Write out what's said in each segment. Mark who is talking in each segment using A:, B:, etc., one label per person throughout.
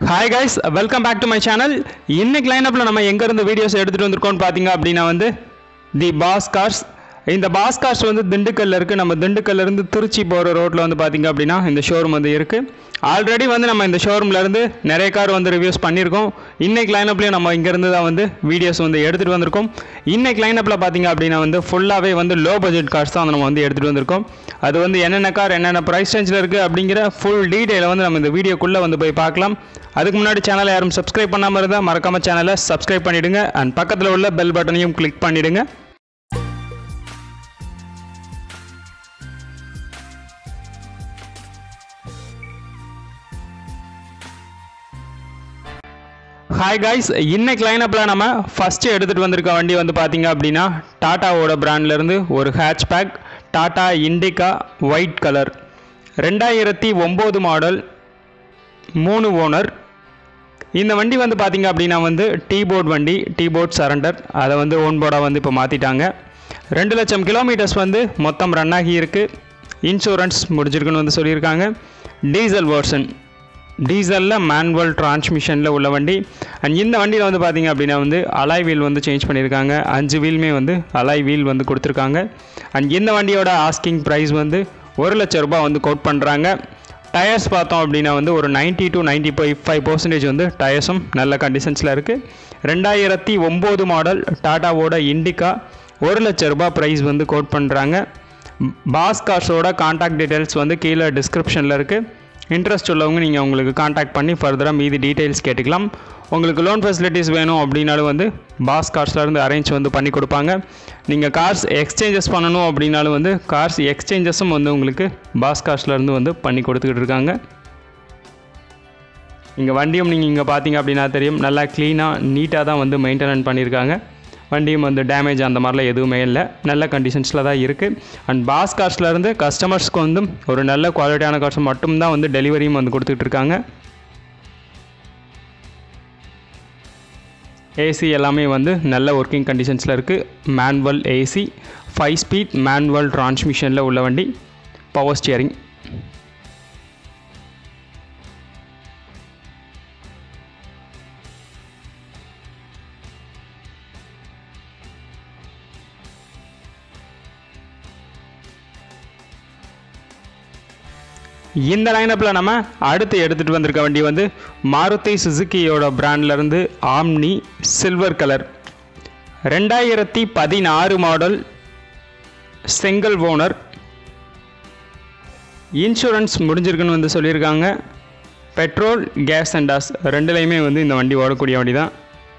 A: hi guys welcome back to my channel இன்னைக்கு லைனப்பில் நம்ம எங்கேருந்து வீடியோஸ் எடுத்துகிட்டு வந்திருக்கோம்னு பார்த்தீங்க அப்படின்னா வந்து தி பாஸ் கார்ஸ் இந்த பாஸ் கார்ஸ் வந்து திண்டுக்கல்ல இருக்குது நம்ம திண்டுக்கல்ல இருந்து திருச்சி போகிற ரோட்டில் வந்து பார்த்தீங்க அப்படின்னா இந்த ஷோரூம் வந்து இருக்குது ஆல்ரெடி வந்து நம்ம இந்த ஷோரூம்ல இருந்து நிறைய கார் வந்து ரிவ்யூஸ் பண்ணியிருக்கோம் இன்னைக்கு லைனப்லேயும் நம்ம இங்கேருந்து தான் வந்து வீடியோஸ் வந்து எடுத்துகிட்டு வந்திருக்கோம் இன்னைக்கு லைனப்பில் பார்த்தீங்க அப்படின்னா வந்து ஃபுல்லாகவே வந்து லோ பட்ஜெட் கார்ஸ் தான் நம்ம வந்து எடுத்துகிட்டு வந்திருக்கோம் அது வந்து என்னென்ன கார் என்னென்ன ப்ரைஸ் ரேஞ்சில் இருக்குது அப்படிங்கிற ஃபுல் டீட்டெயிலை வந்து நம்ம இந்த வீடியோக்குள்ளே வந்து போய் பார்க்கலாம் அதுக்கு முன்னாடி சேனலை யாரும் சப்ஸ்கிரைப் பண்ணாமல் இருந்தால் மறக்காம சேனலை சப்ஸ்கிரைப் பண்ணிடுங்க அண்ட் பக்கத்தில் உள்ள பெல் பட்டனையும் கிளிக் பண்ணிடுங்க ஹாய் காய்ஸ் இன்னைக்கு லைனப்பில் நம்ம ஃபஸ்ட்டு எடுத்துகிட்டு வந்திருக்க வண்டி வந்து பார்த்தீங்க அப்படின்னா டாட்டாவோட பிராண்ட்லேருந்து ஒரு hatchback Tata Indica white colour ரெண்டாயிரத்தி ஒம்பது மாடல் மூணு ஓனர் இந்த வண்டி வந்து பார்த்தீங்க அப்படின்னா வந்து டீ போர்ட் வண்டி டீ போர்ட் சரண்டர் அதை வந்து ஓன் போர்டாக வந்து இப்போ மாற்றிட்டாங்க ரெண்டு லட்சம் கிலோமீட்டர்ஸ் வந்து மொத்தம் ரன் ஆகி இருக்குது இன்சூரன்ஸ் முடிஞ்சிருக்குன்னு வந்து சொல்லியிருக்காங்க டீசல் வேர்ஷன் டீசலில் மேனுவல் டிரான்ஸ்மிஷனில் உள்ள வண்டி அண்ட் இந்த வண்டியில் வந்து பார்த்தீங்க அப்படின்னா வந்து அலாய் வீல் வந்து சேஞ்ச் பண்ணியிருக்காங்க அஞ்சு வீலுமே வந்து அலாய் வீல் வந்து கொடுத்துருக்காங்க அண்ட் இந்த வண்டியோட ஆஸ்கிங் ப்ரைஸ் வந்து ஒரு லட்ச ரூபாய் வந்து கோட் பண்ணுறாங்க டயர்ஸ் பார்த்தோம் அப்படின்னா வந்து ஒரு 90 to ninety five five percentage வந்து டயர்ஸும் நல்ல கண்டிஷன்ஸில் இருக்குது ரெண்டாயிரத்தி ஒம்பது மாடல் டாட்டாவோட இண்டிகா ஒரு லட்ச ரூபாய் ப்ரைஸ் வந்து கோட் பண்ணுறாங்க பாஸ் கார்ஸோட காண்டாக்ட் டீட்டெயில்ஸ் வந்து கீழே டிஸ்கிரிப்ஷனில் இருக்குது இன்ட்ரெஸ்ட் உள்ளவங்க நீங்கள் உங்களுக்கு காண்டாக்ட் பண்ணி ஃபர்தராக மீதி டீட்டெயில்ஸ் கேட்டுக்கலாம் உங்களுக்கு லோன் ஃபெசிலிட்டிஸ் வேணும் அப்படின்னாலும் வந்து பாஸ் கார்ஸ்லேருந்து அரேஞ்ச் வந்து பண்ணி கொடுப்பாங்க நீங்கள் கார்ஸ் எக்ஸ்சேஞ்சஸ் பண்ணணும் அப்படின்னாலும் வந்து கார்ஸ் எக்ஸ்சேஞ்சஸும் வந்து உங்களுக்கு பாஸ் கார்ஸ்லேருந்து வந்து பண்ணி கொடுத்துக்கிட்டு இருக்காங்க இங்கே வண்டியும் நீங்கள் இங்கே பார்த்தீங்க அப்படின்னா தெரியும் நல்லா க்ளீனாக நீட்டாக தான் வந்து மெயின்டெனன் பண்ணியிருக்காங்க வண்டியும் வந்து டேமேஜ் அந்த மாதிரிலாம் எதுவுமே இல்லை நல்ல கண்டிஷன்ஸில் தான் இருக்குது அண்ட் பாஸ் கார்ஸ்லேருந்து கஸ்டமர்ஸ்க்கு வந்து ஒரு நல்ல குவாலிட்டியான கார்ஸ் மட்டும்தான் வந்து டெலிவரியும் வந்து கொடுத்துட்டு இருக்காங்க ஏசி எல்லாமே வந்து நல்ல ஒர்க்கிங் கண்டிஷன்ஸில் இருக்குது manual AC five speed manual டிரான்ஸ்மிஷனில் உள்ள வண்டி பவர் ஸ்டியரிங் இந்த லைனப்பில் நம்ம அடுத்து எடுத்துகிட்டு வந்திருக்க வண்டி வந்து மாருதி சுசுக்கியோட பிராண்ட்லேருந்து ஆம்னி சில்வர் கலர் ரெண்டாயிரத்தி பதினாறு மாடல் செங்கல் ஓனர் இன்சூரன்ஸ் முடிஞ்சிருக்குன்னு வந்து சொல்லியிருக்காங்க பெட்ரோல் கேஸ் அண்ட் டாஸ் ரெண்டுலேயுமே வந்து இந்த வண்டி ஓடக்கூடிய வண்டி தான்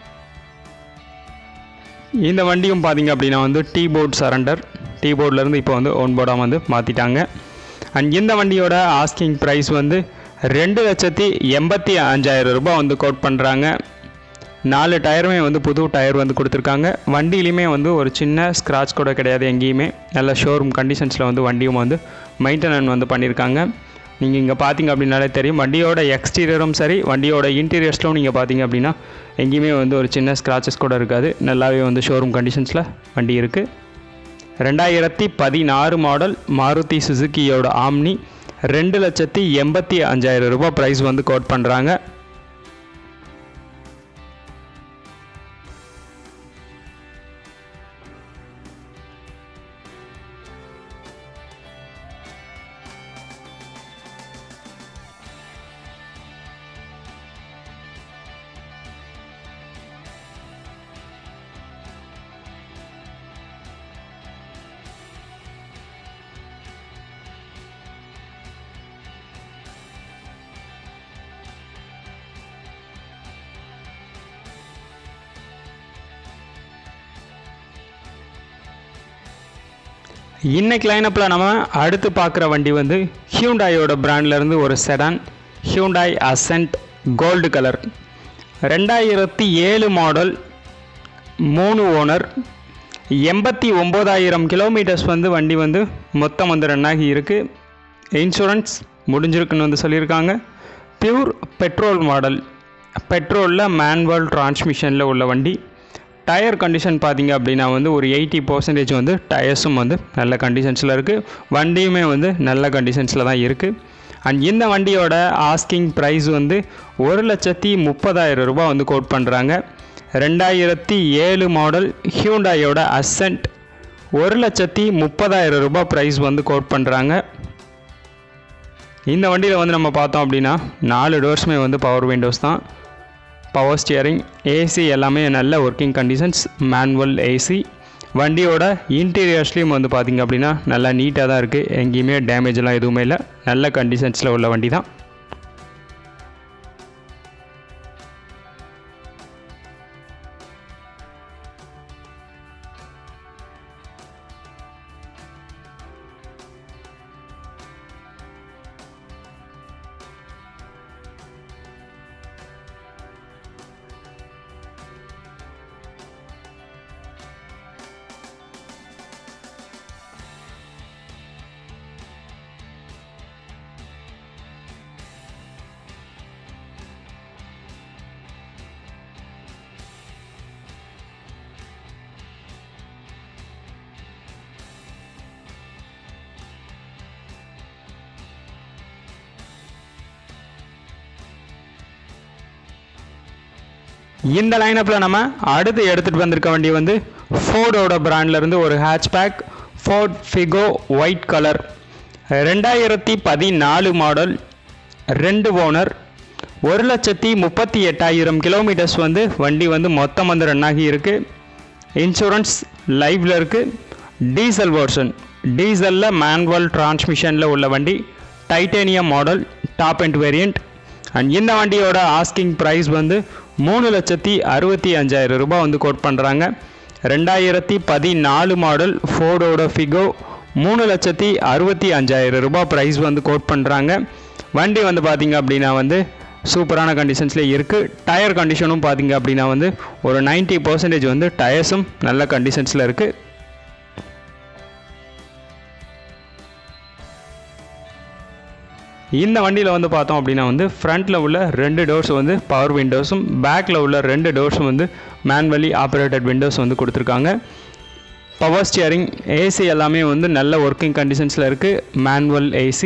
A: இந்த வண்டியும் பார்த்தீங்க அப்படின்னா வந்து டீ போர்ட் சரண்டர் டீ போர்ட்லேருந்து இப்போ வந்து ஓன் போர்டாக வந்து மாற்றிட்டாங்க அண்ட் இந்த வண்டியோட ஆஸ்கிங் ப்ரைஸ் வந்து ரெண்டு லட்சத்தி எண்பத்தி அஞ்சாயிரம் ரூபாய் வந்து கோட் பண்ணுறாங்க நாலு டயருமே வந்து புது டயர் வந்து கொடுத்துருக்காங்க வண்டியிலையுமே வந்து ஒரு சின்ன ஸ்க்ராட்ச் கூட கிடையாது எங்கேயுமே நல்ல ஷோரூம் கண்டிஷன்ஸில் வந்து வண்டியும் வந்து மெயின்டெனன் வந்து பண்ணியிருக்காங்க நீங்கள் இங்கே பார்த்தீங்க அப்படின்னாலே தெரியும் வண்டியோட எக்ஸ்டீரியரும் சரி வண்டியோட இன்டீரியர்ஸ்லும் நீங்கள் பார்த்தீங்க அப்படின்னா எங்கேயுமே வந்து ஒரு சின்ன ஸ்க்ராச்சஸ் கூட இருக்காது நல்லாவே வந்து ஷோரூம் கண்டிஷன்ஸில் வண்டி இருக்குது ரெண்டாயிரத்தி பதினாறு மாடல் மாருதி சுசுக்கியோட ஆம்னி ரெண்டு லட்சத்தி எண்பத்தி அஞ்சாயிரம் ரூபாய் ப்ரைஸ் வந்து கோட் பண்ணுறாங்க இன்னைக்கு லைனப்பில் நம்ம அடுத்து பார்க்குற வண்டி வந்து ஹியூண்டாயோட பிராண்ட்லேருந்து ஒரு sedan Hyundai Accent gold colour ரெண்டாயிரத்தி ஏழு மாடல் மூணு ஓனர் எண்பத்தி ஒம்போதாயிரம் கிலோமீட்டர்ஸ் வந்து வண்டி வந்து மொத்தம் வந்து ரன் ஆகி இருக்குது இன்சூரன்ஸ் முடிஞ்சிருக்குன்னு வந்து சொல்லியிருக்காங்க பியூர் பெட்ரோல் மாடல் பெட்ரோலில் மேனுவல் டிரான்ஸ்மிஷனில் உள்ள வண்டி டயர் கண்டிஷன் பார்த்தீங்க அப்படின்னா வந்து ஒரு எயிட்டி பர்சன்டேஜ் வந்து டயர்ஸும் வந்து நல்ல கண்டிஷன்ஸில் இருக்குது வண்டியுமே வந்து நல்ல கண்டிஷன்ஸில் தான் இருக்குது அண்ட் இந்த வண்டியோட ஆஸ்கிங் ப்ரைஸ் வந்து ஒரு லட்சத்தி முப்பதாயிரம் ரூபாய் வந்து கோட் பண்ணுறாங்க ரெண்டாயிரத்தி ஏழு மாடல் ஹியூண்டாயோட அசன்ட் ஒரு லட்சத்தி முப்பதாயிரம் ரூபாய் ப்ரைஸ் வந்து கோட் பண்ணுறாங்க இந்த வண்டியில் வந்து நம்ம பார்த்தோம் அப்படின்னா நாலு டோர்ஸுமே வந்து பவர் விண்டோஸ் தான் பவர் ஸ்டியரிங் ஏசி எல்லாமே நல்ல ஒர்க்கிங் கண்டிஷன்ஸ் மேனுவல் ஏசி வண்டியோட இன்டீரியர்ஸ்லேயும் வந்து பார்த்திங்க அப்படின்னா நல்லா நீட்டாக தான் இருக்குது எங்கேயுமே டேமேஜ்லாம் எதுவுமே இல்லை நல்ல கண்டிஷன்ஸில் உள்ள வண்டி தான் இந்த லைனப்பில் நம்ம அடுத்து எடுத்துகிட்டு வந்திருக்க வண்டி வந்து ஃபோர்டோட பிராண்ட்லேருந்து ஒரு hatchback Ford Figo white colour ரெண்டாயிரத்தி பதினாலு மாடல் ரெண்டு ஓனர் ஒரு லட்சத்தி முப்பத்தி எட்டாயிரம் கிலோமீட்டர்ஸ் வந்து வண்டி வந்து மொத்தம் வந்து ரன் ஆகி இருக்குது இன்சூரன்ஸ் லைவில் இருக்குது டீசல் வெர்ஷன் டீசலில் மேனுவல் டிரான்ஸ்மிஷனில் உள்ள வண்டி titanium model top and variant and இந்த வண்டியோட ஆஸ்கிங் ப்ரைஸ் வந்து மூணு லட்சத்தி அறுபத்தி அஞ்சாயிரம் ரூபாய் வந்து கோட் பண்ணுறாங்க ரெண்டாயிரத்தி பதினாலு மாடல் ஃபோர்டோட ஃபிகோ மூணு லட்சத்தி அறுபத்தி அஞ்சாயிரம் ரூபாய் ப்ரைஸ் வந்து கோட் பண்ணுறாங்க வண்டி வந்து பார்த்திங்க அப்படின்னா வந்து சூப்பரான கண்டிஷன்ஸில் இருக்குது டயர் கண்டிஷனும் பார்த்திங்க அப்படின்னா வந்து ஒரு 90% பர்சன்டேஜ் வந்து டயர்ஸும் நல்ல கண்டிஷன்ஸில் இருக்குது இந்த வண்டியில் வந்து பார்த்தோம் அப்படின்னா வந்து ஃப்ரண்ட்டில் உள்ள ரெண்டு டோர்ஸ் வந்து பவர் விண்டோஸும் பேக்கில் உள்ள ரெண்டு டோர்ஸும் வந்து மேனுவலி ஆப்ரேட்டட் விண்டோஸ் வந்து கொடுத்துருக்காங்க பவர் ஸ்டியரிங் ஏசி எல்லாமே வந்து நல்ல ஒர்க்கிங் கண்டிஷன்ஸில் இருக்குது மேனுவல் ஏசி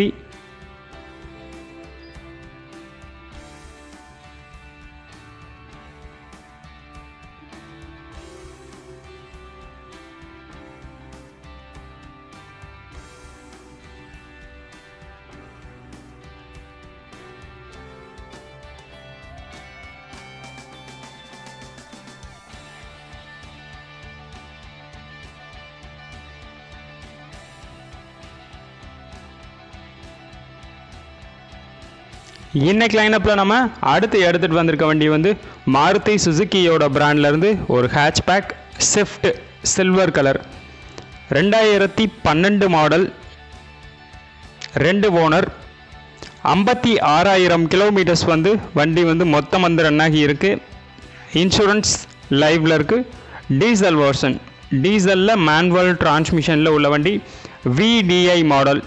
A: இன்னைக்கு லைனப்பில் நம்ம அடுத்து எடுத்துகிட்டு வந்திருக்க வண்டி வந்து மாருதி சுசுக்கியோட பிராண்ட்லேருந்து ஒரு ஹேட்ச்பேக் ஸ்விஃப்ட் சில்வர் கலர் ரெண்டாயிரத்தி பன்னெண்டு மாடல் ரெண்டு ஓனர் ஐம்பத்தி ஆறாயிரம் கிலோமீட்டர்ஸ் வந்து வண்டி வந்து மொத்தம் வந்து ரன் ஆகி இருக்குது இன்சூரன்ஸ் லைவில் இருக்குது டீசல் வெர்ஷன் டீசலில் மேனுவல் டிரான்ஸ்மிஷனில் உள்ள வண்டி விடிஐ மாடல்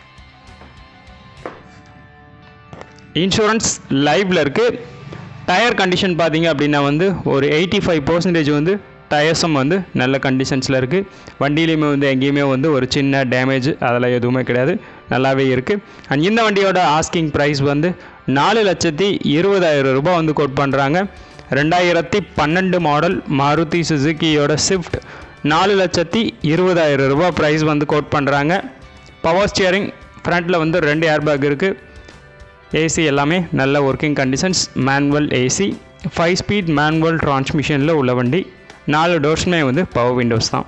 A: இன்சூரன்ஸ் லைவில் இருக்குது டயர் கண்டிஷன் பார்த்தீங்க அப்படின்னா வந்து ஒரு எயிட்டி ஃபைவ் பர்சன்டேஜ் வந்து டயர்ஸும் வந்து நல்ல கண்டிஷன்ஸில் இருக்குது வண்டியிலையுமே வந்து எங்கேயுமே வந்து ஒரு சின்ன டேமேஜ் அதெல்லாம் எதுவுமே கிடையாது நல்லாவே இருக்குது அண்ட் இந்த வண்டியோட ஆஸ்கிங் ப்ரைஸ் வந்து நாலு லட்சத்தி இருபதாயிரம் ரூபாய் வந்து கோட் பண்ணுறாங்க ரெண்டாயிரத்தி பன்னெண்டு மாடல் மாருதி சுசுக்கியோட ஸ்விஃப்ட் நாலு லட்சத்தி இருபதாயிரம் ரூபாய் ப்ரைஸ் வந்து கோட் பண்ணுறாங்க பவர் ஸ்டியரிங் ஃப்ரண்ட்டில் வந்து ரெண்டு ஏர்பேக் இருக்குது ஏசி எல்லாமே நல்ல working conditions manual AC five speed manual டிரான்ஸ்மிஷனில் உள்ள வண்டி நாலு டோர்ஸுமே வந்து பவர் விண்டோஸ் தான்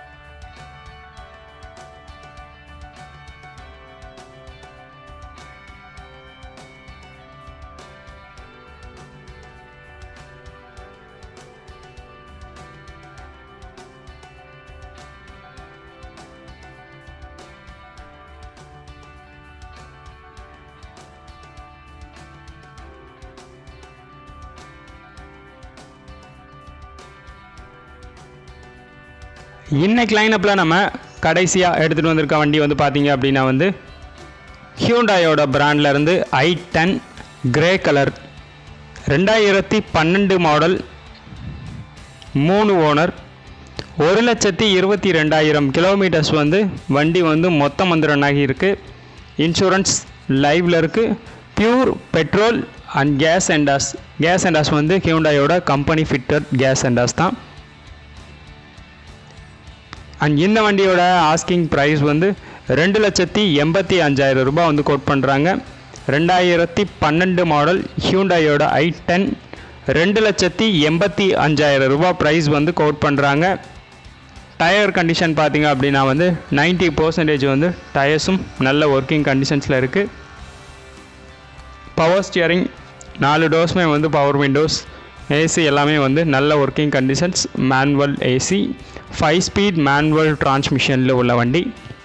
A: இன்னைக்கு லைனப்பில் நம்ம கடைசியாக எடுத்துகிட்டு வந்திருக்க வண்டி வந்து பார்த்தீங்க அப்படின்னா வந்து ஹியூண்டாயோட பிராண்ட்ல இருந்து ஐ டென் கிரே கலர் ரெண்டாயிரத்தி பன்னெண்டு மாடல் மூணு ஓனர் ஒரு லட்சத்தி இருபத்தி ரெண்டாயிரம் கிலோமீட்டர்ஸ் வந்து வண்டி வந்து மொத்தம் வந்து ரன் ஆகி இருக்கு இன்சூரன்ஸ் லைவில் இருக்குது பியூர் பெட்ரோல் அண்ட் கேஸ் அண்டாஸ் கேஸ் அண்டாஸ் வந்து ஹியூண்டாயோட கம்பெனி ஃபிட்டட் கேஸ் அண்டாஸ் தான் அண்ட் இந்த வண்டியோட ஆஸ்கிங் ப்ரைஸ் வந்து ரெண்டு லட்சத்தி எண்பத்தி அஞ்சாயிரம் ரூபாய் வந்து கோட் பண்ணுறாங்க ரெண்டாயிரத்தி பன்னெண்டு மாடல் ஹியூண்டாயோட ஐ டென் ரெண்டு லட்சத்தி எண்பத்தி அஞ்சாயிரம் ரூபாய் ப்ரைஸ் வந்து கோட் பண்ணுறாங்க டயர் கண்டிஷன் பார்த்தீங்க அப்படின்னா வந்து 90% பர்சன்டேஜ் வந்து டயர்ஸும் நல்ல ஒர்க்கிங் கண்டிஷன்ஸில் இருக்குது பவர் ஸ்டியரிங் நாலு டோர்ஸுமே வந்து பவர் விண்டோஸ் ஏசி எல்லாமே வந்து நல்ல working conditions manual AC five speed manual டிரான்ஸ்மிஷனில் உள்ள வண்டி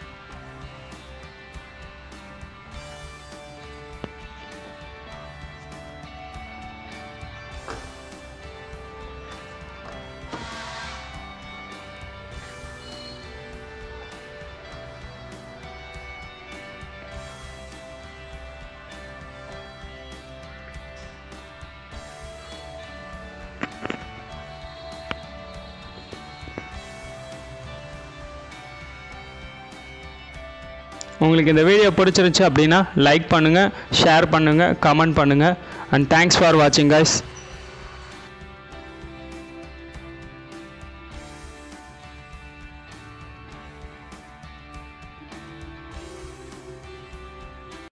A: உங்களுக்கு இந்த வீடியோ பிடிச்சிருந்துச்சு அப்படின்னா லைக் பண்ணுங்கள் ஷேர் பண்ணுங்கள் கமெண்ட் பண்ணுங்கள் அண்ட் தேங்க்ஸ் ஃபார் வாட்சிங் guys